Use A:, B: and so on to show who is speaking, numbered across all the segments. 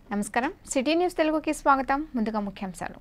A: నమస్కారం city news తెలుగుకి స్వాగతం ముందుగా ముఖ్యాంశాలు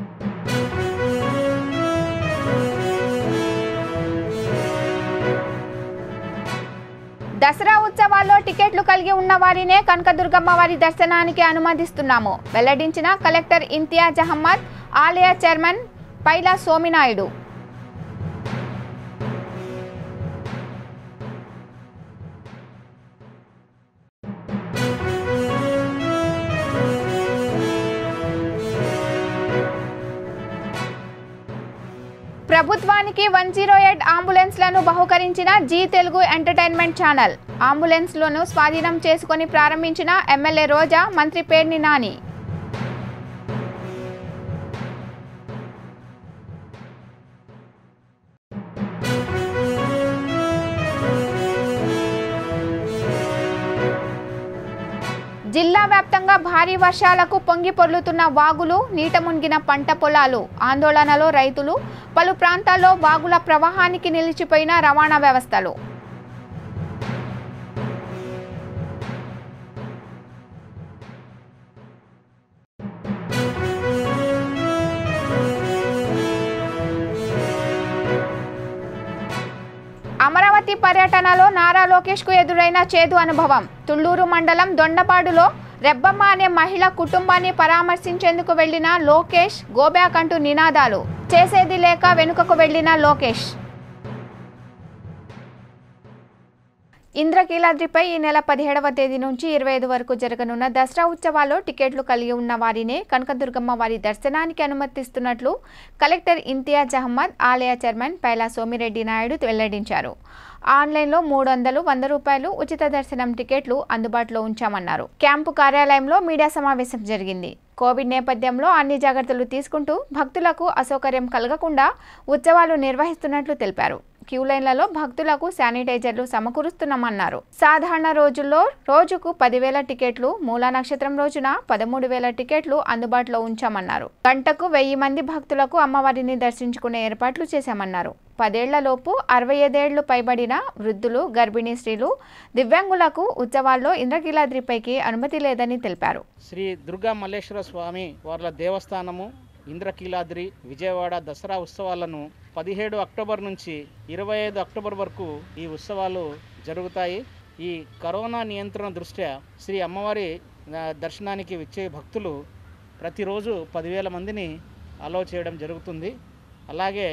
A: దసరా ఉత్సవాల్లో టికెట్లు కలిగి ఉన్న వారినే కనకదుర్గమ్మ వారి దర్శనానికి అనుమతిస్తున్నాము వెల్లడించిన కలెక్టర్ ఇంతియాజ్ అహ్మద్ ఆలయ చైర్మన్ పైలా సోమినాయుడు ప్రభుత్వానికి వన్ జీరో ఎయిట్ అంబులెన్స్లను బహుకరించిన జీ తెలుగు ఎంటర్టైన్మెంట్ ఛానల్ అంబులెన్స్లను స్వాధీనం చేసుకొని ప్రారంభించిన ఎమ్మెల్యే రోజా మంత్రి పేర్ని నాని జిల్లా వ్యాప్తంగా భారీ వర్షాలకు పొంగి పొర్లుతున్న వాగులు నీట మునిగిన పంట పొలాలు ఆందోళనలో రైతులు పలు ప్రాంతాల్లో వాగుల ప్రవాహానికి నిలిచిపోయిన రవాణా వ్యవస్థలు అమరావతి పర్యటనలో నారా లోకేష్ కు ఎదురైన చేదు అనుభవం తుళ్లూరు మండలం దొండపాడులో రెబ్బమ్మ అనే మహిళ కుటుంబాన్ని పరామర్శించేందుకు వెళ్లిన లోకేష్ గోబ్యాక్ అంటూ నినాదాలు చేసేది లేక వెనుకకు వెళ్లిన లోకేష్ ఇంద్రకీలాద్రిపై ఈ నెల పదిహేడవ తేదీ నుంచి ఇరవై ఐదు వరకు జరగనున్న దసరా ఉత్సవాల్లో టికెట్లు కలిగి ఉన్న వారినే కనకదుర్గమ్మ వారి దర్శనానికి అనుమతిస్తున్నట్లు కలెక్టర్ ఇంతియాజ్ అహ్మద్ ఆలయ చైర్మన్ పైలా సోమిరెడ్డి నాయుడు వెల్లడించారు ఆన్లైన్లో మూడు వందలు వంద రూపాయలు ఉచిత దర్శనం టికెట్లు అందుబాటులో ఉంచామన్నారు క్యాంపు కార్యాలయంలో మీడియా సమావేశం జరిగింది కోవిడ్ నేపథ్యంలో అన్ని జాగ్రత్తలు తీసుకుంటూ భక్తులకు అసౌకర్యం కలగకుండా ఉత్సవాలు నిర్వహిస్తున్నట్లు తెలిపారు క్యూ లైన్లలో భక్తులకు శానిటైజర్లు సమకూరుస్తున్నామన్నారు సాధారణ రోజుల్లో రోజుకు పదివేల టికెట్లు మూలా నక్షత్రం రోజున పదమూడు వేల టికెట్లు అందుబాటులో ఉంచామన్నారు గంటకు వెయ్యి మంది భక్తులకు అమ్మవారిని దర్శించుకునే ఏర్పాట్లు చేశామన్నారు పదేళ్లలోపు అరవై ఐదేళ్లు పైబడిన వృద్ధులు గర్భిణీ స్త్రీలు దివ్యాంగులకు ఉత్సవాల్లో ఇంద్రకీలాద్రిపైకి అనుమతి లేదని తెలిపారు
B: శ్రీ దుర్గా మల్లేశ్వర స్వామి వార్ల దేవస్థానము ఇంద్రకీలాద్రి విజయవాడ దసరా ఉత్సవాలను పదిహేడు అక్టోబర్ నుంచి ఇరవై ఐదు అక్టోబర్ వరకు ఈ ఉత్సవాలు జరుగుతాయి ఈ కరోనా నియంత్రణ దృష్ట్యా శ్రీ అమ్మవారి ఆ, దర్శనానికి వచ్చే భక్తులు ప్రతిరోజు పదివేల మందిని అలో చేయడం జరుగుతుంది అలాగే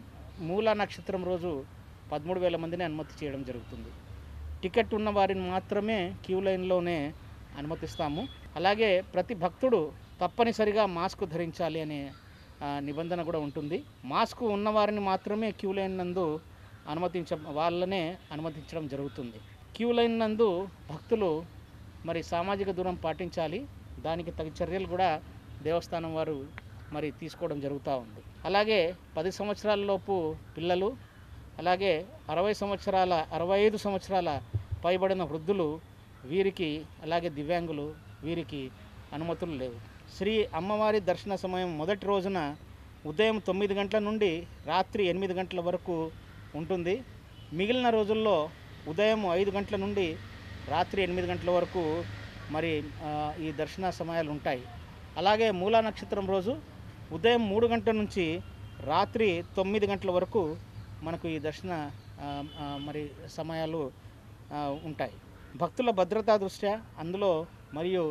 B: మూల నక్షత్రం రోజు పదమూడు వేల మందిని అనుమతి చేయడం జరుగుతుంది టికెట్ ఉన్న వారిని మాత్రమే క్యూ లైన్లోనే అనుమతిస్తాము అలాగే ప్రతి భక్తుడు తప్పనిసరిగా మాస్క్ ధరించాలి అనే ఆ, నిబంధన కూడా ఉంటుంది మాస్క్ ఉన్నవారిని మాత్రమే క్యూ లైన్ నందు అనుమతించ వాళ్ళనే అనుమతించడం జరుగుతుంది క్యూ లైన్ నందు భక్తులు మరి సామాజిక దూరం పాటించాలి దానికి తగు చర్యలు కూడా దేవస్థానం వారు మరి తీసుకోవడం జరుగుతూ ఉంది అలాగే పది సంవత్సరాల లోపు పిల్లలు అలాగే అరవై సంవత్సరాల అరవై ఐదు సంవత్సరాల పైబడిన వృద్ధులు వీరికి అలాగే దివ్యాంగులు వీరికి అనుమతులు లేవు శ్రీ అమ్మవారి దర్శన సమయం మొదటి రోజున ఉదయం తొమ్మిది గంటల నుండి రాత్రి ఎనిమిది గంటల వరకు ఉంటుంది మిగిలిన రోజుల్లో ఉదయం ఐదు గంటల నుండి రాత్రి ఎనిమిది గంటల వరకు మరి ఆ, ఈ దర్శన సమయాలు ఉంటాయి అలాగే మూలా నక్షత్రం రోజు ఉదయం మూడు గంటల నుంచి రాత్రి తొమ్మిది గంటల వరకు మనకు ఈ దర్శన ఆ, ఆ, మరి సమయాలు ఆ, ఉంటాయి భక్తుల భద్రతా దృష్ట్యా అందులో మరియు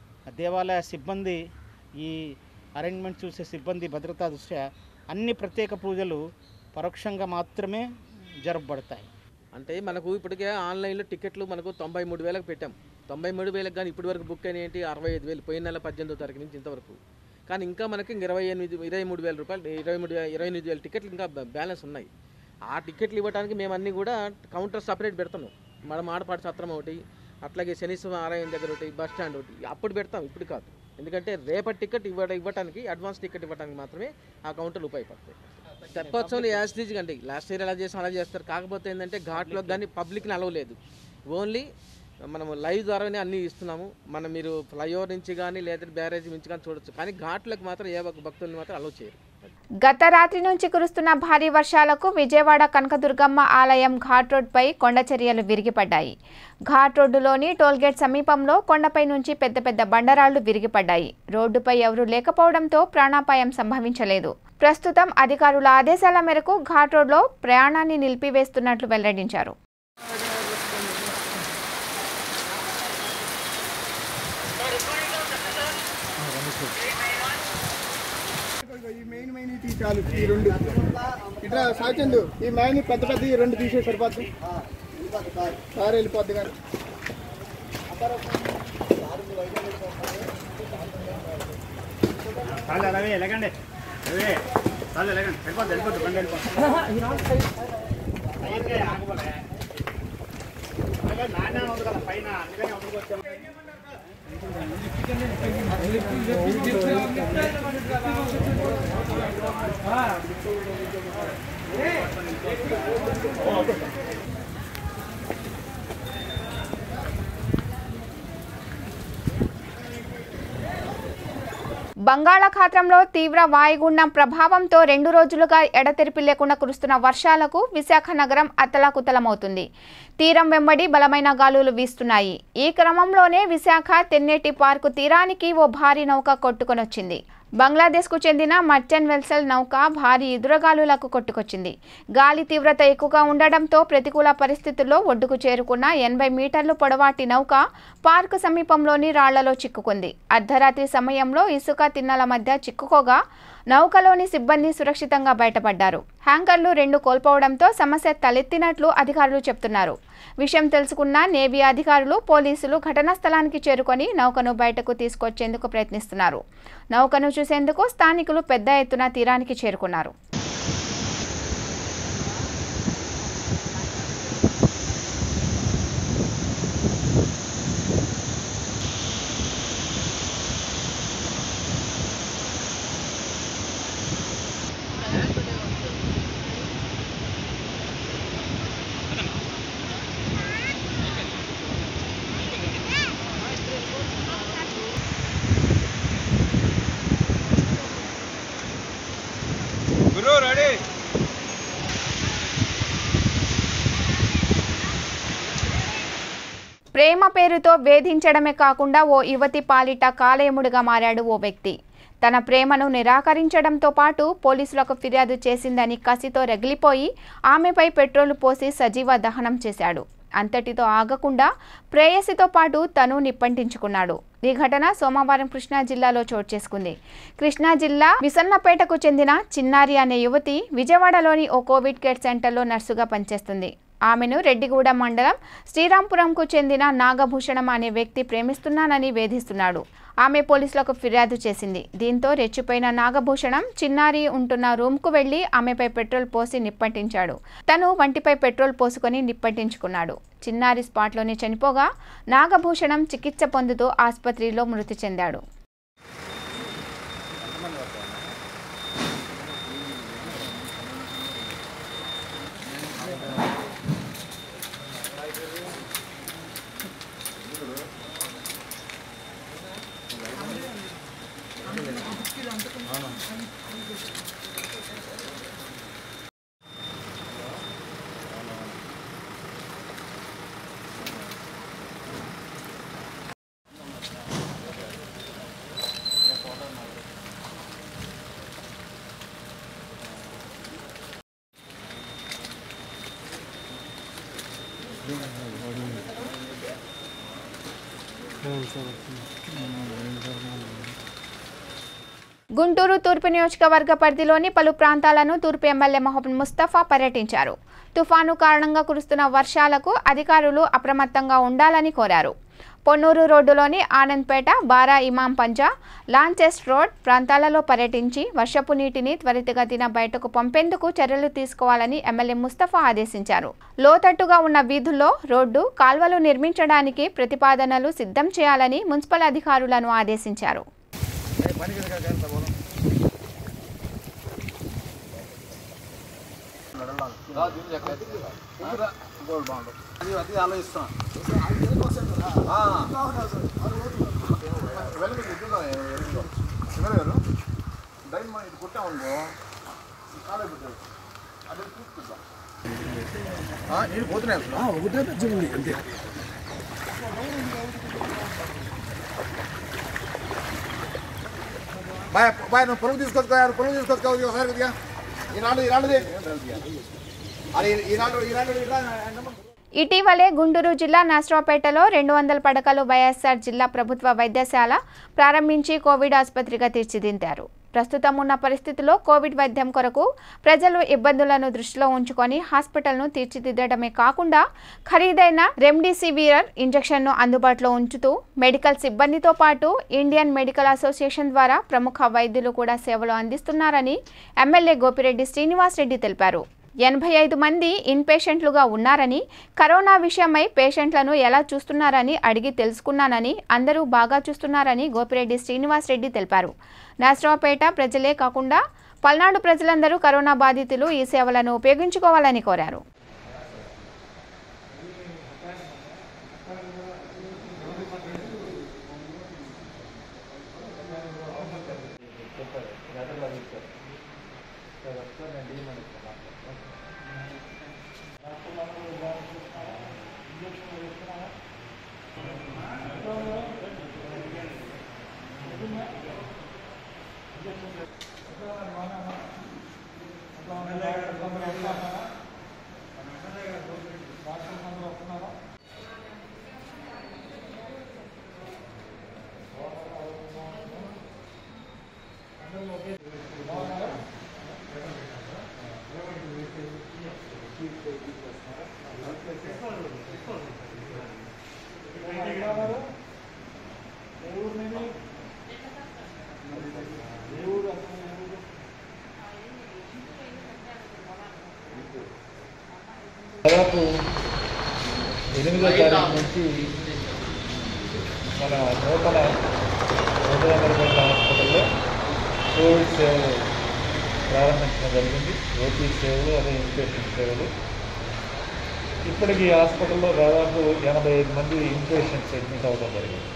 B: దేవాలయ సిబ్బంది ఈ అరేంజ్మెంట్ చూసే సిబ్బంది భద్రతా దృష్ట్యా అన్ని ప్రత్యేక పూజలు పరోక్షంగా మాత్రమే జరపబడతాయి
C: అంటే మనకు ఇప్పటికే ఆన్లైన్లో టికెట్లు మనకు తొంభై మూడు వేలకు పెట్టాం తొంభై మూడు వేలకు కానీ ఇప్పటి వరకు బుక్ అయిన ఏంటి అరవై ఐదు వేలు పోయిన నెల పద్దెనిమిదో తారీఖు నుంచి ఇంతవరకు కానీ ఇంకా మనకి ఇంక ఇరవై ఎనిమిది ఇరవై మూడు వేల రూపాయలు ఇరవై మూడు వే- ఇరవై ఎనిమిది వేల టికెట్లు ఇంకా బా- బ్యాలెన్స్ ఉన్నాయి ఆ టికెట్లు ఇవ్వడానికి మేము అన్నీ కూడా కౌంటర్ సపరేట్ పెడతాము మన మాడపాటి సత్రం ఒకటి అట్లాగే శనీశ్వరం ఆలయం దగ్గర ఒకటి బస్ స్టాండ్ ఒకటి అప్పుడు పెడతాం ఇప్పుడు కాదు ఎందుకంటే రేపటి టికెట్ ఇవ్వ ఇవ్వడానికి అడ్వాన్స్ టికెట్ ఇవ్వడానికి మాత్రమే ఆ కౌంటర్లు ఉపయోగపడతాయి తెప్పోత్సవాలు యాస్టీజ్ అండి లాస్ట్ ఇయర్ ఎలా చేసాం అలా చేస్తారు కాకపోతే ఏంటంటే ఘాట్లో కానీ పబ్లిక్ని అలవలేదు ఓన్లీ మనం లైవ్ ద్వారానే అన్నీ ఇస్తున్నాము మనం మీరు ఫ్లైఓవర్ నుంచి కానీ లేదా బ్యారేజ్ నుంచి కానీ చూడొచ్చు కానీ ఘాట్లకు మాత్రం ఏ ఒక్క భక్తుల్ని మాత్రం అలవ్ చేయరు
A: గత రాత్రి నుంచి కురుస్తున్న భారీ వర్షాలకు విజయవాడ కనకదుర్గమ్మ ఆలయం ఘాట్ రోడ్పై కొండచర్యలు విరిగిపడ్డాయి ఘాట్ రోడ్డులోని టోల్గేట్ సమీపంలో కొండపై నుంచి పెద్ద పెద్ద బండరాళ్లు విరిగిపడ్డాయి రోడ్డుపై ఎవరూ లేకపోవడంతో ప్రాణాపాయం సంభవించలేదు ప్రస్తుతం అధికారుల ఆదేశాల మేరకు ఘాట్ రోడ్లో ప్రయాణాన్ని నిలిపివేస్తున్నట్లు వెల్లడించారు
D: ఈ మెయిన్ మెయిన్ తీ చాలు ఈ రెండు ఇట్లా సాచందు ఈ మెయిన్ పెద్ద పెద్ద ఈ రెండు తీసే సరిపోద్ది సార్ వెళ్ళిపోద్ది కానీ
E: చాలు అలాగే ఎలాగండి అవే చాలు ఎలాగండి వెళ్ళిపోద్ది వెళ్ళిపోద్ది బండి వెళ్ళిపోద్ది ఆగబోలే నాన్న ఉంది కదా పైన అందుకని అప్పుడు వచ్చాము
A: బంగాళాఖాతంలో తీవ్ర వాయుగుండం ప్రభావంతో రెండు రోజులుగా ఎడతెరిపి లేకుండా కురుస్తున్న వర్షాలకు విశాఖ నగరం అతలాకుతలమవుతుంది తీరం వెంబడి బలమైన గాలులు వీస్తున్నాయి ఈ క్రమంలోనే విశాఖ తెన్నేటి పార్కు తీరానికి ఓ భారీ నౌక కొట్టుకొనొచ్చింది బంగ్లాదేశ్కు చెందిన మర్చెంట్ వెల్సెల్ నౌక భారీ ఎదురుగాలులకు కొట్టుకొచ్చింది గాలి తీవ్రత ఎక్కువగా ఉండడంతో ప్రతికూల పరిస్థితుల్లో ఒడ్డుకు చేరుకున్న ఎనభై మీటర్లు పొడవాటి నౌక పార్కు సమీపంలోని రాళ్లలో చిక్కుకుంది అర్ధరాత్రి సమయంలో ఇసుక తిన్నల మధ్య చిక్కుకోగా నౌకలోని సిబ్బంది సురక్షితంగా బయటపడ్డారు హ్యాంకర్లు రెండు కోల్పోవడంతో సమస్య తలెత్తినట్లు అధికారులు చెప్తున్నారు విషయం తెలుసుకున్న నేవీ అధికారులు పోలీసులు ఘటనా స్థలానికి చేరుకొని నౌకను బయటకు తీసుకొచ్చేందుకు ప్రయత్నిస్తున్నారు నౌకను చూసేందుకు స్థానికులు పెద్ద ఎత్తున తీరానికి చేరుకున్నారు ప్రేమ పేరుతో వేధించడమే కాకుండా ఓ యువతి పాలిట కాలయముడిగా మారాడు ఓ వ్యక్తి తన ప్రేమను నిరాకరించడంతో పాటు పోలీసులకు ఫిర్యాదు చేసిందని కసితో రగిలిపోయి ఆమెపై పెట్రోలు పోసి సజీవ దహనం చేశాడు అంతటితో ఆగకుండా ప్రేయసితో పాటు తను నిప్పంటించుకున్నాడు ఈ ఘటన సోమవారం కృష్ణా జిల్లాలో చోటు చేసుకుంది కృష్ణా జిల్లా విసన్నపేటకు చెందిన చిన్నారి అనే యువతి విజయవాడలోని ఓ కోవిడ్ కేర్ సెంటర్లో నర్సుగా పనిచేస్తుంది ఆమెను రెడ్డిగూడ మండలం శ్రీరాంపురంకు చెందిన నాగభూషణం అనే వ్యక్తి ప్రేమిస్తున్నానని వేధిస్తున్నాడు ఆమె పోలీసులకు ఫిర్యాదు చేసింది దీంతో రెచ్చిపోయిన నాగభూషణం చిన్నారి ఉంటున్న రూమ్కు వెళ్లి ఆమెపై పెట్రోల్ పోసి నిప్పంటించాడు తను వంటిపై పెట్రోల్ పోసుకొని నిప్పంటించుకున్నాడు చిన్నారి స్పాట్లోనే చనిపోగా నాగభూషణం చికిత్స పొందుతూ ఆసుపత్రిలో మృతి చెందాడు గుంటూరు తూర్పు నియోజకవర్గ పరిధిలోని పలు ప్రాంతాలను తూర్పు ఎమ్మెల్యే మహబూబ్ ముస్తఫా పర్యటించారు తుఫాను కారణంగా కురుస్తున్న వర్షాలకు అధికారులు అప్రమత్తంగా ఉండాలని కోరారు పొన్నూరు రోడ్డులోని ఆనంద్పేట బారా ఇమాం పంజా లాంచెస్ రోడ్ ప్రాంతాలలో పర్యటించి వర్షపు నీటిని త్వరితగతిన బయటకు పంపేందుకు చర్యలు తీసుకోవాలని ఎమ్మెల్యే ముస్తఫా ఆదేశించారు లోతట్టుగా ఉన్న వీధుల్లో రోడ్డు కాల్వలు నిర్మించడానికి ప్రతిపాదనలు సిద్ధం చేయాలని మున్సిపల్ అధికారులను ఆదేశించారు
D: డైన్ ఇది కొట్టామనుకో
F: నీళ్ళు పోతున్నాయి అసలు
G: ఒకటే పెంచుకుంది అంతే
F: బాయ్ బాయ్ నువ్వు పొలం తీసుకొచ్చుకో పొలం తీసుకొచ్చుకో ఒకసారి కొద్దిగా ఈనాడు ఈనాడుది అరే ఈనాడు ఈనాడు ఇట్లా
A: ఇటీవలే గుంటూరు జిల్లా నర్సరావుపేటలో రెండు వందల పడకలు వైఎస్ఆర్ జిల్లా ప్రభుత్వ వైద్యశాల ప్రారంభించి కోవిడ్ ఆసుపత్రిగా తీర్చిదిద్దారు ప్రస్తుతం ఉన్న పరిస్థితుల్లో కోవిడ్ వైద్యం కొరకు ప్రజలు ఇబ్బందులను దృష్టిలో ఉంచుకొని హాస్పిటల్ను తీర్చిదిద్దడమే కాకుండా ఖరీదైన రెమ్డెసివిర్ ఇంజెక్షన్ను అందుబాటులో ఉంచుతూ మెడికల్ సిబ్బందితో పాటు ఇండియన్ మెడికల్ అసోసియేషన్ ద్వారా ప్రముఖ వైద్యులు కూడా సేవలు అందిస్తున్నారని ఎమ్మెల్యే గోపిరెడ్డి శ్రీనివాసరెడ్డి తెలిపారు ఎనభై ఐదు మంది ఇన్పేషెంట్లుగా ఉన్నారని కరోనా విషయమై పేషెంట్లను ఎలా చూస్తున్నారని అడిగి తెలుసుకున్నానని అందరూ బాగా చూస్తున్నారని గోపిరెడ్డి శ్రీనివాసరెడ్డి తెలిపారు నరసరావుపేట ప్రజలే కాకుండా పల్నాడు ప్రజలందరూ కరోనా బాధితులు ఈ సేవలను ఉపయోగించుకోవాలని కోరారు
H: దాదాపు ఎనిమిదో తారీఖు నుంచి మన నూతన నూతన నిర్మాణ హాస్పిటల్లో కోవిడ్ సేవలు ప్రారంభించడం జరిగింది ఓపీ సేవలు అదే ఇన్పేషెంట్ సేవలు ఇప్పటికి ఈ హాస్పిటల్లో దాదాపు ఎనభై ఐదు మంది ఇన్పేషెంట్స్ అడ్మిట్ అవ్వడం జరిగింది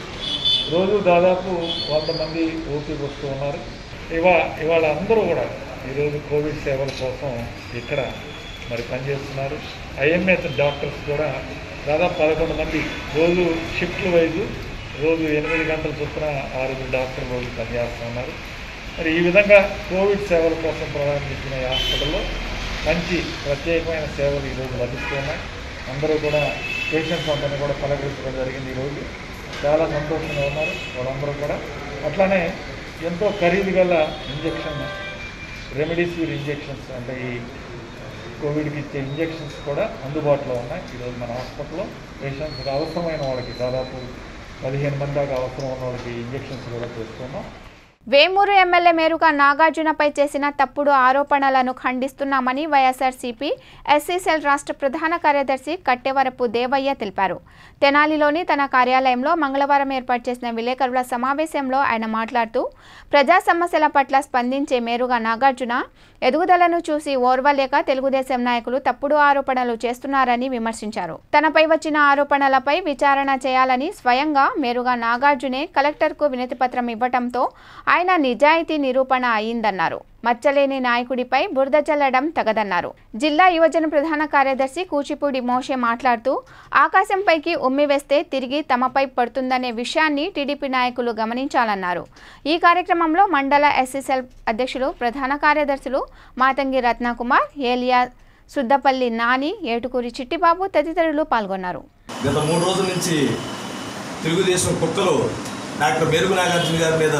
H: రోజు దాదాపు వంద మంది ఓపీకి వస్తూ ఉన్నారు ఇవా ఇవాళ అందరూ కూడా ఈరోజు కోవిడ్ సేవల కోసం ఇక్కడ మరి పనిచేస్తున్నారు ఐఎంఎస్ డాక్టర్స్ కూడా దాదాపు పదకొండు మంది రోజు షిఫ్ట్లు వైజు రోజు ఎనిమిది గంటల చొప్పున ఆరుగురు డాక్టర్లు రోజు పనిచేస్తూ ఉన్నారు మరి ఈ విధంగా కోవిడ్ సేవల కోసం ప్రారంభించిన ఈ హాస్పిటల్లో మంచి ప్రత్యేకమైన సేవలు ఈరోజు లభిస్తున్నాయి అందరూ కూడా పేషెంట్స్ అందరినీ కూడా పలకరించడం జరిగింది ఈరోజు చాలా సంతోషంగా ఉన్నారు వాళ్ళందరూ కూడా అట్లానే ఎంతో ఖరీదు గల ఇంజెక్షన్ రెమెడీసివిర్ ఇంజెక్షన్స్ అంటే ఈ కోవిడ్కి ఇచ్చే ఇంజెక్షన్స్ కూడా అందుబాటులో ఉన్నాయి ఈరోజు మన హాస్పిటల్లో పేషెంట్స్కి అవసరమైన వాళ్ళకి దాదాపు పదిహేను మంది దాకా అవసరం ఉన్న వాళ్ళకి ఇంజెక్షన్స్ కూడా చేస్తున్నాం
A: వేమూరు ఎమ్మెల్యే మేరుగా నాగార్జునపై చేసిన తప్పుడు ఆరోపణలను ఖండిస్తున్నామని వైఎస్ఆర్సీపీ ఎస్సీసెల్ రాష్ట్ర ప్రధాన కార్యదర్శి కట్టెవరపు దేవయ్య తెలిపారు తెనాలిలోని తన కార్యాలయంలో మంగళవారం ఏర్పాటు చేసిన విలేకరుల సమావేశంలో ఆయన మాట్లాడుతూ ప్రజా సమస్యల పట్ల స్పందించే మేరుగా నాగార్జున ఎదుగుదలను చూసి ఓర్వలేక తెలుగుదేశం నాయకులు తప్పుడు ఆరోపణలు చేస్తున్నారని విమర్శించారు తనపై వచ్చిన ఆరోపణలపై విచారణ చేయాలని స్వయంగా మేరుగా నాగార్జునే కలెక్టర్కు వినతిపత్రం ఇవ్వటంతో ఆయన నిజాయితీ నిరూపణ అయిందన్నారు మచ్చలేని నాయకుడిపై బురద చల్లడం తగదన్నారు జిల్లా యువజన ప్రధాన కార్యదర్శి కూచిపూడి మోషే మాట్లాడుతూ ఆకాశంపైకి ఉమ్మి వేస్తే తిరిగి తమపై పడుతుందనే విషయాన్ని టీడీపీ నాయకులు గమనించాలన్నారు ఈ కార్యక్రమంలో మండల ఎస్ఎస్ఎల్ అధ్యక్షులు ప్రధాన కార్యదర్శులు మాతంగి రత్నకుమార్ ఏలియా సుద్దపల్లి నాని ఏటుకూరి చిట్టిబాబు తదితరులు పాల్గొన్నారు
I: గత మూడు రోజుల నుంచి తెలుగుదేశం కుక్కలు డాక్టర్ మెరుగు నాగార్జున గారి మీద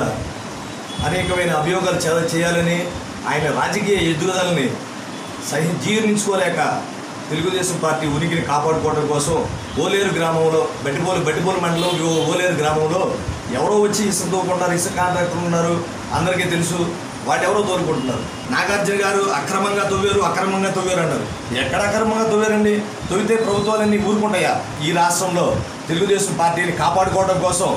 I: అనేకమైన అభియోగాలు చే- చేయాలని ఆయన రాజకీయ ఎదుగుదలని సహి జీర్ణించుకోలేక తెలుగుదేశం పార్టీ ఉనికిని కాపాడుకోవడం కోసం ఓలేరు గ్రామంలో బట్టిపోలు బట్టిపోలు మండలం ఓ- ఓలేరు గ్రామంలో ఎవరో వచ్చి ఇసుక తోకుంటారు ఇసుక కాంట్రాక్టర్లు ఉన్నారు అందరికీ తెలుసు వాటెవరో తోలుకుంటున్నారు నాగార్జున గారు అక్రమంగా తవ్వారు అక్రమంగా తవ్వారు అన్నారు ఎక్కడ అక్రమంగా తవ్వారండి తవ్వితే ప్రభుత్వాలన్నీ ఊరుకుంటాయా ఈ రాష్ట్రంలో తెలుగుదేశం పార్టీని కాపాడుకోవడం కోసం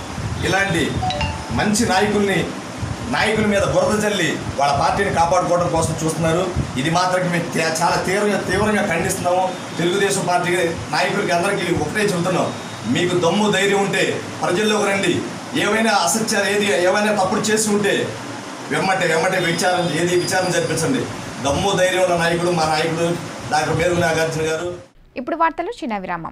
I: ఇలాంటి మంచి నాయకుల్ని నాయకుల మీద బురద చల్లి వాళ్ళ పార్టీని కాపాడుకోవడం కోసం చూస్తున్నారు ఇది మాత్రం మేము తే- చాలా తీవ్రంగా తీవ్రంగా ఖండిస్తున్నాము తెలుగుదేశం పార్టీ నాయకులకి అందరికీ ఒకటే చెబుతున్నాం మీకు దమ్ము ధైర్యం ఉంటే ప్రజల్లోకి రండి ఏమైనా అసత్యాలు ఏది ఏమైనా తప్పుడు చేసి ఉంటే వెమ్మటే వెమ్మటే విచారం ఏది విచారణ జరిపించండి దమ్ము ధైర్యం ఉన్న నాయకుడు మా నాయకుడు డాక్టర్ మేరుగు నాగార్జున గారు
A: ఇప్పుడు వార్తలు చిన్న విరామం